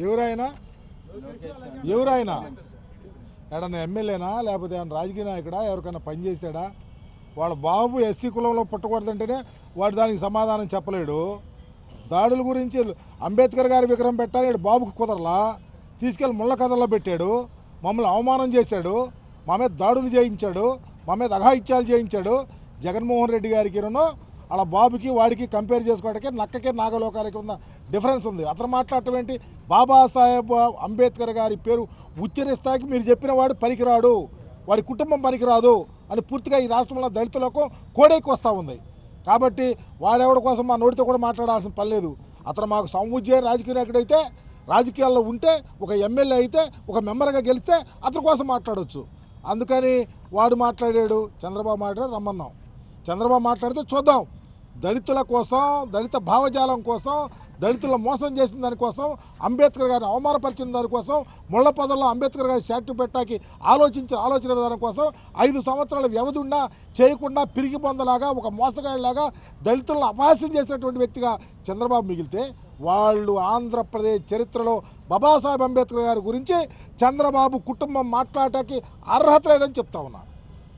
ఎవరైనా ఎవరైనా ఎడన్నా ఎమ్మెల్యేనా లేకపోతే ఏమన్నా రాజకీయ నాయకుడా ఎవరికైనా పనిచేసాడా వాళ్ళ బాబు ఎస్సీ కులంలో పుట్టకూడదంటేనే వాడు దానికి సమాధానం చెప్పలేడు దాడుల గురించి అంబేద్కర్ గారి విగ్రహం పెట్టాలి ఈడు బాబుకు కుదరలా తీసుకెళ్ళి ముళ్ళ కథల్లో పెట్టాడు మమ్మల్ని అవమానం చేశాడు మా మీద దాడులు చేయించాడు మా మీద అఘాయిత్యాలు చేయించాడు జగన్మోహన్ రెడ్డి గారికి వాళ్ళ బాబుకి వాడికి కంపేర్ చేసుకోవడానికి నక్కకి నాగలోకాలకి ఉన్న డిఫరెన్స్ ఉంది అతను మాట్లాడటం ఏంటి బాబాసాహెబ్ అంబేద్కర్ గారి పేరు ఉచ్చరిస్తాకి మీరు చెప్పిన వాడు పనికిరాడు వాడి కుటుంబం పనికిరాదు అని పూర్తిగా ఈ రాష్ట్రంలో దళితులకు కోడైకి వస్తూ ఉంది కాబట్టి వాడెవడి కోసం మా నోటితో కూడా మాట్లాడాల్సిన పని లేదు అతను మాకు సముజ్జయ రాజకీయ నాయకుడైతే రాజకీయాల్లో ఉంటే ఒక ఎమ్మెల్యే అయితే ఒక మెంబర్గా గెలిస్తే అతని కోసం మాట్లాడవచ్చు అందుకని వాడు మాట్లాడాడు చంద్రబాబు మాట్లాడాడు రమ్మన్నాం చంద్రబాబు మాట్లాడితే చూద్దాం దళితుల కోసం దళిత భావజాలం కోసం దళితుల మోసం చేసిన దానికోసం అంబేద్కర్ గారిని అవమానపరిచిన దానికోసం ముళ్ళ పదంలో అంబేద్కర్ గారి స్టాట్యూ పెట్టాకి ఆలోచించిన ఆలోచన విధానం కోసం ఐదు సంవత్సరాల వ్యవధి ఉన్నా చేయకుండా పిరిగి పొందలాగా ఒక మోసగాడిలాగా దళితులను అపహాస్యం చేసినటువంటి వ్యక్తిగా చంద్రబాబు మిగిలితే వాళ్ళు ఆంధ్రప్రదేశ్ చరిత్రలో బాబాసాహెబ్ అంబేద్కర్ గారి గురించి చంద్రబాబు కుటుంబం మాట్లాడటానికి అర్హత లేదని చెప్తా ఉన్నా